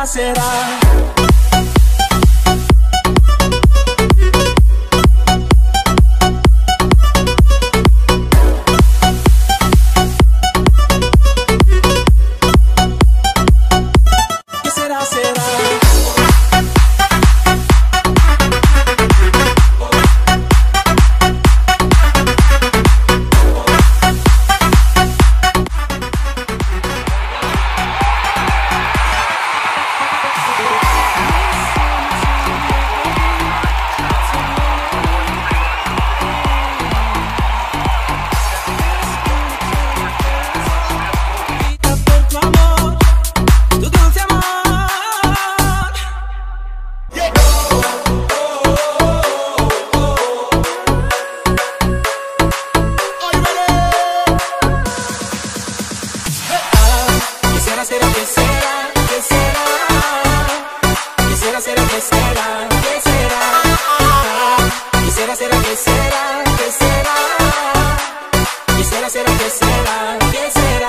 será, será? ¿Qué será, será? por tu amor, tu dulce amor. Quisiera ser que será, que será. Quisiera ser que será, que será. Quisiera ser que será, que será. Quisiera ser que será, que será.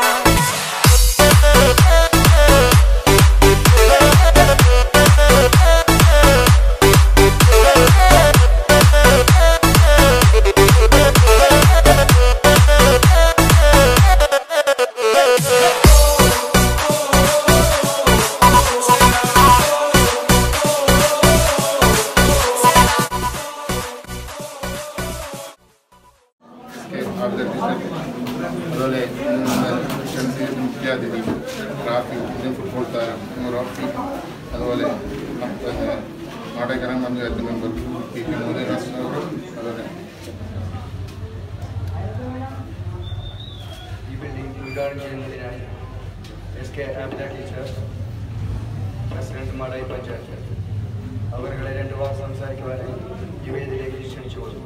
ഒക്കെ അവതരിപ്പിച്ചത് അതുപോലെ ഇന്ന് ഷംസീർ മുഖ്യാതിഥി Rafi Indian football താരം റോഫി അതുപോലെ പിന്നെ നാടകര panchayat member P P Modi രാഷ്ട്രപതി അതുപോലെ ഈ ബിൽഡിംഗ് ഉദ്ഘാടനം ചെയ്യുന്നതിനായി S K Amina teacher president Madayi panchayat അവരുടെ രണ്ട് വാക്ക് സംസാരിക്കുവാനായി ഈ വേദിയിലേക്ക് ക്ഷണിച്ചു കൊടുത്തു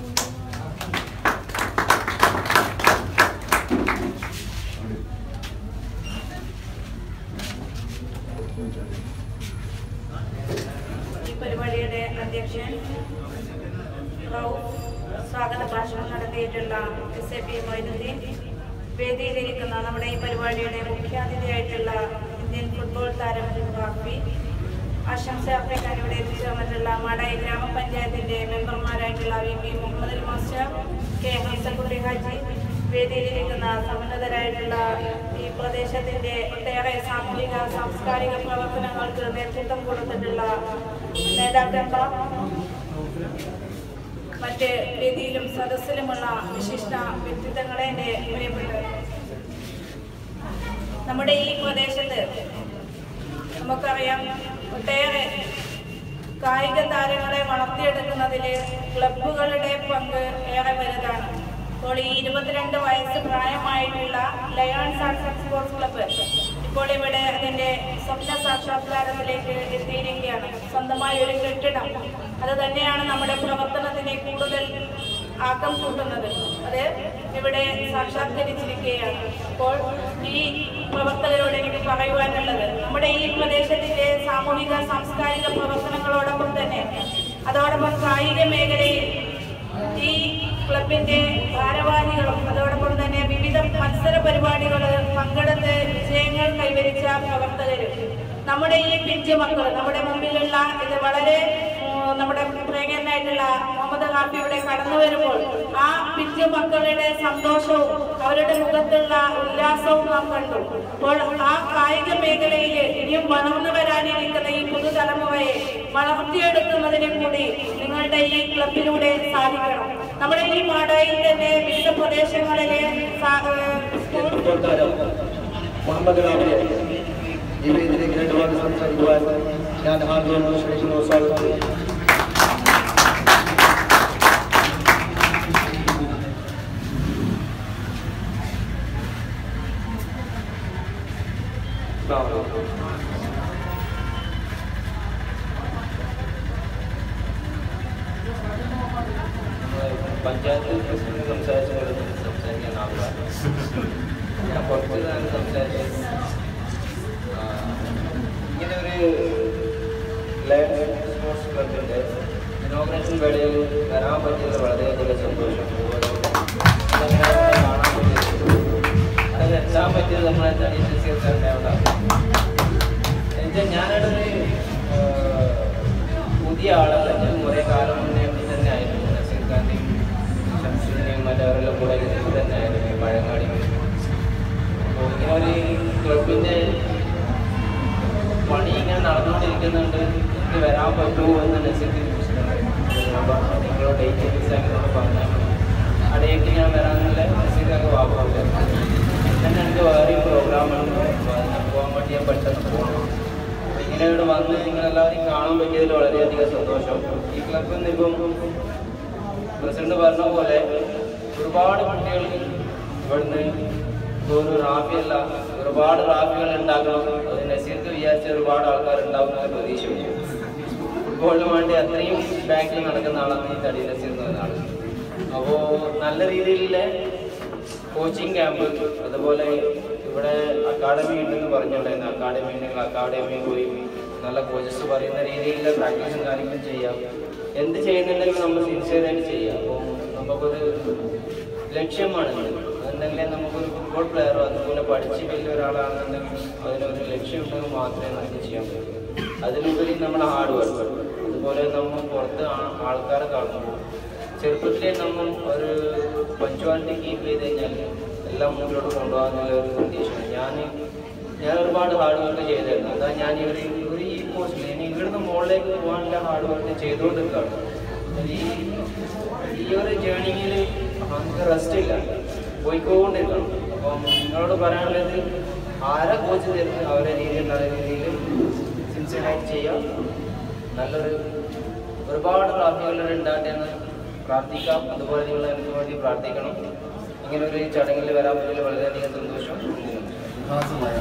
ഈ പരിപാടിയുടെ അധ്യക്ഷൻ റൌഫ് സ്വാഗത ഭാഷണം നടത്തിയിട്ടുള്ള എസ് എ പി മൊയ്നുദ്ദീൻ വേദിയിലിരിക്കുന്ന നമ്മുടെ ഈ പരിപാടിയുടെ മുഖ്യാതിഥിയായിട്ടുള്ള ഇന്ത്യൻ ഫുട്ബോൾ താരം റാഫി ആശംസ അർപ്പിക്കാൻ ഇവിടെ എത്തിച്ചേർന്നിട്ടുള്ള മാടായി ഗ്രാമപഞ്ചായത്തിന്റെ മെമ്പർമാരായിട്ടുള്ള V P Muhammad master K Hamsakutty Haji വേദിയിലിരിക്കുന്ന സമുന്നതരായിട്ടുള്ള ഈ പ്രദേശത്തിന്റെ ഒട്ടേറെ സാമൂഹിക സാംസ്കാരിക പ്രവർത്തനങ്ങൾക്ക് നേതൃത്വം കൊടുത്തിട്ടുള്ള നേതാക്കന്മാർ മറ്റ് വേദിയിലും സദസ്സിലുമുള്ള വിശിഷ്ട വ്യക്തിത്വങ്ങളെ എൻ്റെ പ്രിയപ്പെട്ടത് നമ്മുടെ ഈ പ്രദേശത്ത് നമുക്കറിയാം ഒട്ടേറെ കായിക താരങ്ങളെ വളർത്തിയെടുക്കുന്നതിൽ ക്ലബ്ബുകളുടെ പങ്ക് ഏറെ വലുതാണ് ഇപ്പോൾ ഈ ഇരുപത്തിരണ്ട് വയസ്സ് പ്രായമായിട്ടുള്ള Lions arts and sports club ഇപ്പോൾ ഇവിടെ അതിന്റെ സ്വപ്ന സാക്ഷാത്കാരത്തിലേക്ക് എത്തിയിരിക്കുകയാണ് സ്വന്തമായ ഒരു കെട്ടിടം അത് തന്നെയാണ് നമ്മുടെ പ്രവർത്തനത്തിനെ കൂടുതൽ ആക്കം കൂട്ടുന്നത് അത് ഇവിടെ സാക്ഷാത്കരിച്ചിരിക്കുകയാണ് അപ്പോൾ ഈ പ്രവർത്തകരോട് എനിക്ക് പറയുവാനുള്ളത് നമ്മുടെ ഈ പ്രദേശത്തിന്റെ സാമൂഹിക സാംസ്കാരിക പ്രവർത്തനങ്ങളോടൊപ്പം തന്നെ അതോടൊപ്പം കായിക മേഖലയിൽ ഈ ക്ലബിന്റെ ഭാരവാഹികളും അതോടൊപ്പം തന്നെ വിവിധ മത്സര പരിപാടികൾ പങ്കെടുത്ത് വിജയങ്ങൾ കൈവരിച്ച പ്രവർത്തകരും നമ്മുടെ ഈ പിഞ്ചു മക്കൾ നമ്മുടെ മുമ്പിലുള്ള ഇത് വളരെ ഉം, നമ്മുടെ പ്രിയങ്കരനായിട്ടുള്ള മുഹമ്മദ് ഹാഫി ഇവിടെ കടന്നു വരുമ്പോൾ ആ പിഞ്ചു മക്കളുടെ സന്തോഷവും അവരുടെ മുഖത്തുള്ള ഉല്ലാസവും നാം കണ്ടു അപ്പോൾ ആ കായിക മേഖലയിൽ ഇനിയും വളർന്നു വരാനിരിക്കുന്ന ഈ പുതുതലമുറയെ വളർത്തിയെടുക്കുന്നതിനെ കൂടി നിങ്ങളുടെ ഈ ക്ലബിലൂടെ സാധിക്കണം നമ്മുടെ ഈ മാടായിൽ തന്നെ വിവിധ പ്രദേശങ്ങളിലെ സാ- ഏഹ് സ്കൂൾ ഫുട്ബോൾ താരം മുഹമ്മദ് റാബിയെ ഈ വേദിയിലേക്ക് രണ്ട് വാക്ക് സംസാരിക്കുവാൻ ഞാൻ ഹാർദവം ക്ഷണിക്കുന്നു സ്വാഗതം ചെയ്യുന്നു. പഞ്ചായത്ത് പ്രസിഡന്റ് സംസാരിച്ച പോലെ തന്നെ സംസാരിക്കാനാവില്ല ഞാൻ കുറച്ച് നേരം സംസാരിച്ചു ആ, ഇങ്ങനെ ഒരു ലയൺസ് സ്പോർട്സ് ക്ലബിൻ്റെ ഇനോഗ്രേഷൻ വേളയിൽ വരാൻ പറ്റിയത് വളരെയധികം സന്തോഷം അതുപോലെ അതങ്ങനെ കാണാൻ പറ്റിയത് അതിന് എത്താൻ പറ്റിയത് നമ്മളെ തടി ശശികൾക്ക് തന്നെയാണ് എനിക്ക് എന്നുവെച്ചാൽ ഞാനൊരു പുതിയ ആളല്ല ഞാൻ കുറേ കാലം മുന്നേ ഇവിടെ തന്നെ ആയിരുന്നു നസീർ ഖാൻ്റെയും ഷംസുവിൻ്റെയും മറ്റവരെല്ലാം കൂടെ ഇതിൽ തന്നെ ആയിരുന്നു ഈ പഴങ്ങാടി അപ്പോൾ ഇങ്ങനെ ഒരു ക്ലബിൻ്റെ പണി ഇങ്ങനെ നടന്നുകൊണ്ടിരിക്കുന്നുണ്ട് എനിക്ക് വരാൻ പറ്റുമോ എന്ന് നസീർക്ക് അപ്പോൾ നിങ്ങളോട് ഡേറ്റ് ഫിക്സ് ആക്കിയോട് പറഞ്ഞാൽ മതി ആ ഡേറ്റ് ഞാൻ വരാമെന്നുള്ള നസീർക്ക് വാപ്പാവില്ല പിന്നെ എനിക്ക് വേറെ പ്രോഗ്രാമാണ് അപ്പോൾ അതിന് പോകാൻ വേണ്ടി ഞാൻ പെട്ടെന്ന് പോകണം അപ്പോൾ ഇങ്ങനെ ഇവിടെ വന്ന് നിങ്ങളെല്ലാവരും കാണാൻ പറ്റിയതിൽ വളരെയധികം സന്തോഷം ഈ ക്ലബിൽ നിന്ന് ഇപ്പം പ്രസിഡന്റ് പറഞ്ഞ പോലെ ഒരുപാട് കുട്ടികൾ ഇവിടുന്ന് ഒരു റാഫിയല്ല ഒരുപാട് റാഫികൾ ഉണ്ടാക്കണം അത് നസീർക്ക് വിചാരിച്ച ഒരുപാട് ആൾക്കാർ ഉണ്ടാകുന്ന പ്രതീക്ഷയുണ്ട് ഫുട്ബോളിന് വേണ്ടി അത്രയും ബാക്കിൽ നടക്കുന്ന ആളാണ് ഈ തടി നസീർ എന്ന് പറയുന്ന ആള് അപ്പോൾ നല്ല രീതിയിലുള്ള കോച്ചിങ് ക്യാമ്പ് അതുപോലെ ഇവിടെ അക്കാഡമി ഉണ്ടെന്ന് പറഞ്ഞിട്ടുണ്ടായിരുന്നു അക്കാഡമി ഉണ്ടെങ്കിൽ അക്കാഡമി പോയി നല്ല കോച്ചസ് പറയുന്ന രീതിയിലുള്ള പ്രാക്ടീസും കാര്യങ്ങളും ചെയ്യാം എന്ത് ചെയ്യുന്നുണ്ടെങ്കിലും നമ്മൾ സിൻസിയറായിട്ട് ചെയ്യാം അപ്പോൾ നമുക്കൊരു ലക്ഷ്യമാണ് അതുണ്ടെങ്കിൽ നമുക്കൊരു ഫുട്ബോൾ പ്ലെയറോ അതുപോലെ പഠിച്ച് വലിയ ഒരാളാണെന്നുണ്ടെങ്കിൽ അതിനൊരു ലക്ഷ്യം ഉണ്ടെങ്കിൽ മാത്രമേ നമുക്ക് ചെയ്യാൻ പറ്റൂ അതിലുപരി നമ്മൾ ഹാർഡ് വർക്ക് അതുപോലെ നമ്മൾ പുറത്ത് ആ- ആൾക്കാരെ കാണുമ്പോൾ ചെറുപ്പത്തിലെ നമ്മൾ ഒരു പഞ്ച്വാലിറ്റി കീപ്പ് ചെയ്ത് കഴിഞ്ഞാൽ എല്ലാം മുന്നോട്ട് കൊണ്ടുപോകാനുള്ള ഒരു കണ്ടീഷനാണ് ഞാൻ ഞാൻ ഒരുപാട് ഹാർഡ് വർക്ക് ചെയ്തായിരുന്നു അതാ ഞാൻ ഈ ഒരു ഒരു ഈ പോസ്റ്റിൽ ഇനി ഇവിടുന്ന് മുകളിലേക്ക് പോകാനുള്ള ഹാർഡ് വർക്ക് ചെയ്തുകൊണ്ടിരിക്കുകയാണ് ഈ ഈ ഒരു ജേണിങ്ങിൽ നമുക്ക് റെസ്റ്റ് ഇല്ല പോയിക്കൊണ്ടിരിക്കണം അപ്പം നിങ്ങളോട് പറയാനുള്ളത് ആരാ കോച്ച് തരുന്നത് അവരെ രീതിയിൽ നല്ല രീതിയിൽ സിൻസിയറായിട്ട് ചെയ്യാം നല്ലൊരു ഒരുപാട് പ്രാർത്ഥികളുടെ ഉണ്ടാകട്ടെ എന്ന് പ്രാർത്ഥിക്കാം അതുപോലെ നിങ്ങൾ എനിക്ക് വേണ്ടി പ്രാർത്ഥിക്കണം ഇങ്ങനെ ഒരു ചടങ്ങിൽ വരാൻ പറ്റില്ല വളരെയധികം സന്തോഷം വികാസമായ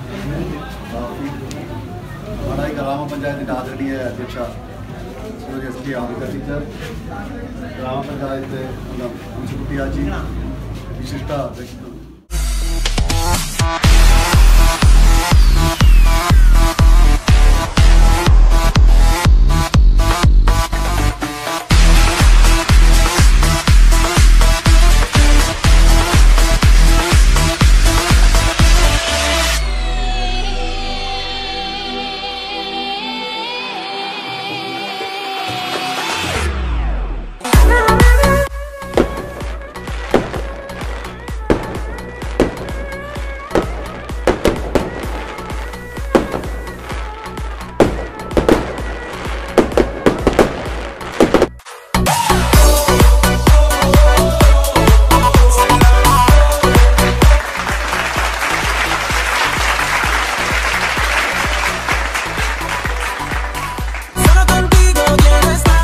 മാടായി ഗ്രാമപഞ്ചായത്തിൻ്റെ ആദരണീയ അധ്യക്ഷ Shrimati S K Amika teacher ഗ്രാമപഞ്ചായത്ത് അംഗം അംശുകുട്ടിയാജി വിശിഷ്ട വ്യക്തി Solo contigo quiero estar.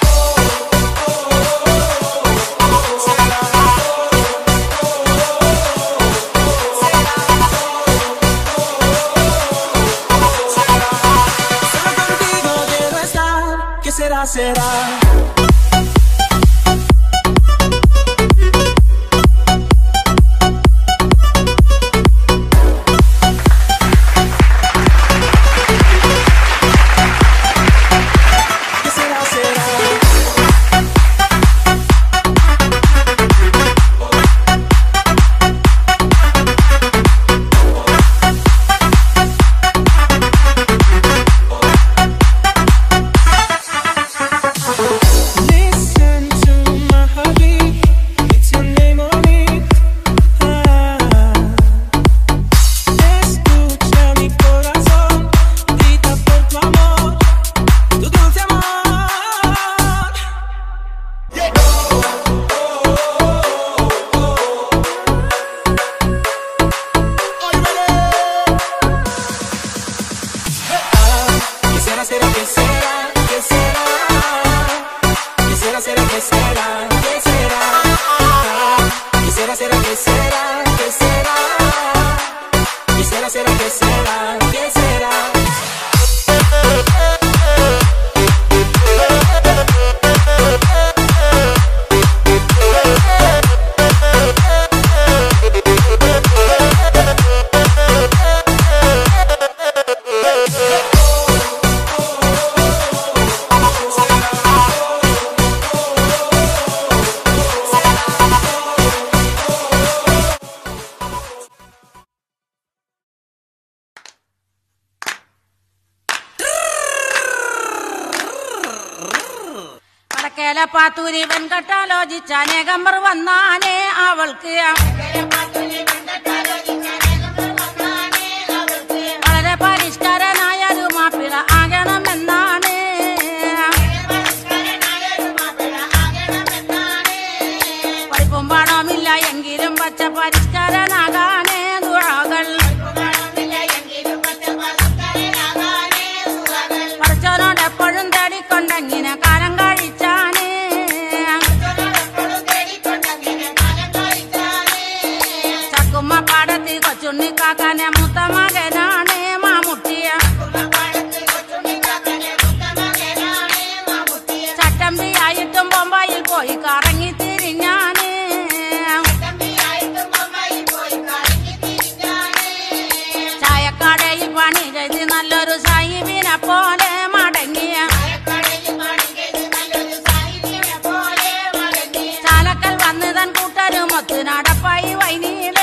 Solo contigo quiero estar. ¿Qué será, será? ¿Qué será, será? നീ വടക്കേല പാത്തൂരി വെൺകട്ടാലോചിച്ച അനേകമ്പർ വന്നാനേ അവൾക്ക് വളരെ പരിഷ്കാരനായ ഒരു മാപ്പിള ആകണമെന്നാണ് പഠിപ്പും പണമില്ല എങ്കിലും പച്ച പരിഷ്കാരനാകാനേ ദുഴകൾ പഠിച്ചവനോട് എപ്പോഴും തേടിക്കൊണ്ടെങ്കിനെ കാലം കഴിച്ചാനേ ചക്കുമ്മ പാടത്തിൽ കൊച്ചുണ്ണിക്കാക്കാനെ മൂത്ത മകനാണ് മാമുട്ടിയ ചട്ടമ്പിയായിട്ടും ബൊമ്പായിൽ പോയി കറങ്ങി തിരിഞ്ഞാന് ചായക്കടയിൽ പണി ചെയ്ത് നല്ലൊരു സാഹിബിനെ പോലെ മടങ്ങിയ ചാലക്കൽ വന്ന് തൻ കൂട്ടരുമൊത്ത് നടപ്പായി വൈനീള